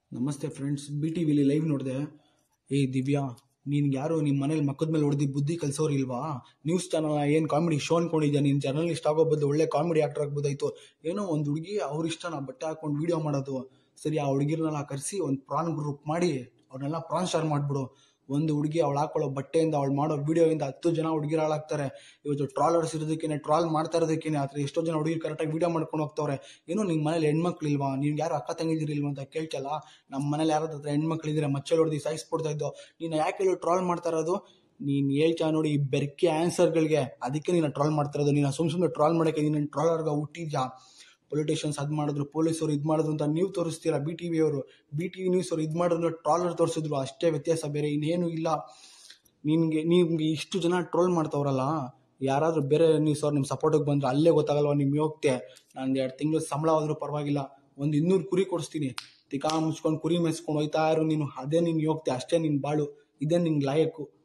ನಮಸ್ತೆ friends B T ವಿಲಿ live ನೋಡಿದೆ ಏ ದಿವ್ಯಾ ನೀನು ಯಾರು ನಿಮ್ಮ ಮನೇಲಿ ಮಕ್ಕದ ಮೇಲೆ ಹೊಡೆದು ಬುದ್ಧಿ ಕಲ್ಸೋರು ಇಲ್ವಾ ನ್ಯೂಸ್ ಚಾನಲ್ ಏನು ಕಾಮಿಡಿ ಶೋ ಅನ್ಕೊಂಡಿದ್ಯಾ ನೀನು ಜರ್ನಲಿಸ್ಟ್ ಆಗೋ ಬದಲು ಒಳ್ಳೆ ಕಾಮಿಡಿ ಆಕ್ಟರ್ ಆಗ್ಬೋದಾಯ್ತು ಏನೋ ಒಂದು ಹುಡುಗಿ ಅವ್ರ ಇಷ್ಟನ ಬಟ್ಟೆ ಹಾಕೊಂಡು ವಿಡಿಯೋ ಮಾಡೋದು ಸರಿ ಆ ಹುಡುಗಿರನ್ನೆಲ್ಲ ಕರೆಸಿ ಒಂದು ಪ್ರಾನ್ ಗ್ರೂಪ್ ಮಾಡಿ ಅವ್ರನ್ನೆಲ್ಲ ಪ್ರಾನ್ ಸ್ಟಾರ್ ಮಾಡಿಬಿಡು ಒಂದು ಹುಡುಗಿ ಅವಳು ಹಾಕೊಳ್ಳೋ ಬಟ್ಟೆಯಿಂದ ಅವಳು ಮಾಡೋ ವಿಡಿಯೋಯಿಂದ ಹತ್ತು ಜನ ಹುಡುಗಿರು ಹಾಳಾಗ್ತಾರೆ ಇವತ್ತು ಟ್ರಾಲರ್ಸ್ ಇರೋದಕ್ಕೇನೆ ಟ್ರಾಲ್ ಮಾಡ್ತಾ ಇರೋದಕ್ಕೇನೆ ಆದ್ರೆ ಎಷ್ಟೋ ಜನ ಹುಡುಗಿ ಕರೆಕ್ಟಾಗಿ ವಿಡಿಯೋ ಮಾಡ್ಕೊಂಡು ಹೋಗ್ತವ್ರೆ ಏನೋ ನಿಮ್ಮ ಮನೇಲಿ ಹೆಣ್ಮಕ್ಳು ಇಲ್ವಾ ನೀವು ಯಾರು ಅಕ್ಕ ತಂಗಿದಿರಿಲ್ವಾ ಅಂತ ಕೇಳ್ತಲ್ಲ ನಮ್ಮ ಮನೇಲಿ ಯಾರಾದ್ರ ಹತ್ರ ಹೆಣ್ಮಕ್ಳಿದ್ರೆ ಮಚ್ಚಲ್ ಹೊಡೆದು ಸಾಯಿಸ್ಬಿಡ್ತಾ ಇದ್ದೋ ನೀನು ಯಾಕೆ ಹೇಳು ಟ್ರಾಲ್ ಮಾಡ್ತಾ ಇರೋದು ನೀನು ಹೇಳ್ತಾ ನೋಡಿ ಈ ಬೆರ್ಕೆ ಆನ್ಸರ್ಗಳಿಗೆ ಅದಕ್ಕೆ ನೀನು ಟ್ರಾಲ್ ಮಾಡ್ತಾ ಇರೋದು ನೀನು ಸುಮ್ ಸುಮ್ಮನೆ ಟ್ರಾಲ್ ಮಾಡೋಕ್ಕೆ ನೀನು ಟ್ರಾಲರ್ಗೆ ಹುಟ್ಟಿದ್ಯಾ ಪೊಲಿಟಿಷಿಯನ್ಸ್ ಅದು ಮಾಡಿದ್ರು ಪೊಲೀಸರು ಇದು ಮಾಡಿದ್ರು ಅಂತ ನೀವು ತೋರಿಸ್ತೀರಾ ಬಿ ಟಿ ವಿ ಅವರು ಬಿ ಟಿ ವಿ ನ್ಯೂಸ್ ಅವರು ಇದು ಮಾಡಿದ್ರು ಟ್ರಾಲರ್ ತೋರಿಸಿದ್ರು ಅಷ್ಟೇ ವ್ಯತ್ಯಾಸ ಬೇರೆ ಇನ್ನೇನು ಇಲ್ಲ ನಿನಗೆ ನಿಮ್ಗೆ ಇಷ್ಟು ಜನ ಟ್ರೋಲ್ ಮಾಡ್ತವ್ರಲ್ಲ ಯಾರಾದರೂ ಬೇರೆ ನ್ಯೂಸ್ ಅವ್ರು ನಿಮ್ಮ ಸಪೋರ್ಟಿಗೆ ಬಂದ್ರೆ ಅಲ್ಲೇ ಗೊತ್ತಾಗಲ್ವ ನಿಮ್ಮ ಹೋಗ್ತೆ ನಾನು ಎರಡು ತಿಂಗಳು ಸಂಬಳ ಆದರೂ ಪರವಾಗಿಲ್ಲ ಒಂದು ಇನ್ನೂರು ಕುರಿ ಕೊಡಿಸ್ತೀನಿ ತಿಕಾ ಮುಚ್ಕೊಂಡು ಕುರಿ ಮೇಯಿಸ್ಕೊಂಡು ಹೋಯ್ತಾ ಇರು ನೀನು ಅದೇ ನೀನು ಹೋಗ್ತೆ ಅಷ್ಟೇ ನಿನ್ನ ಬಾಳು ಇದೇ ನಿನ್ನ ಲಾಯಕ್ಕು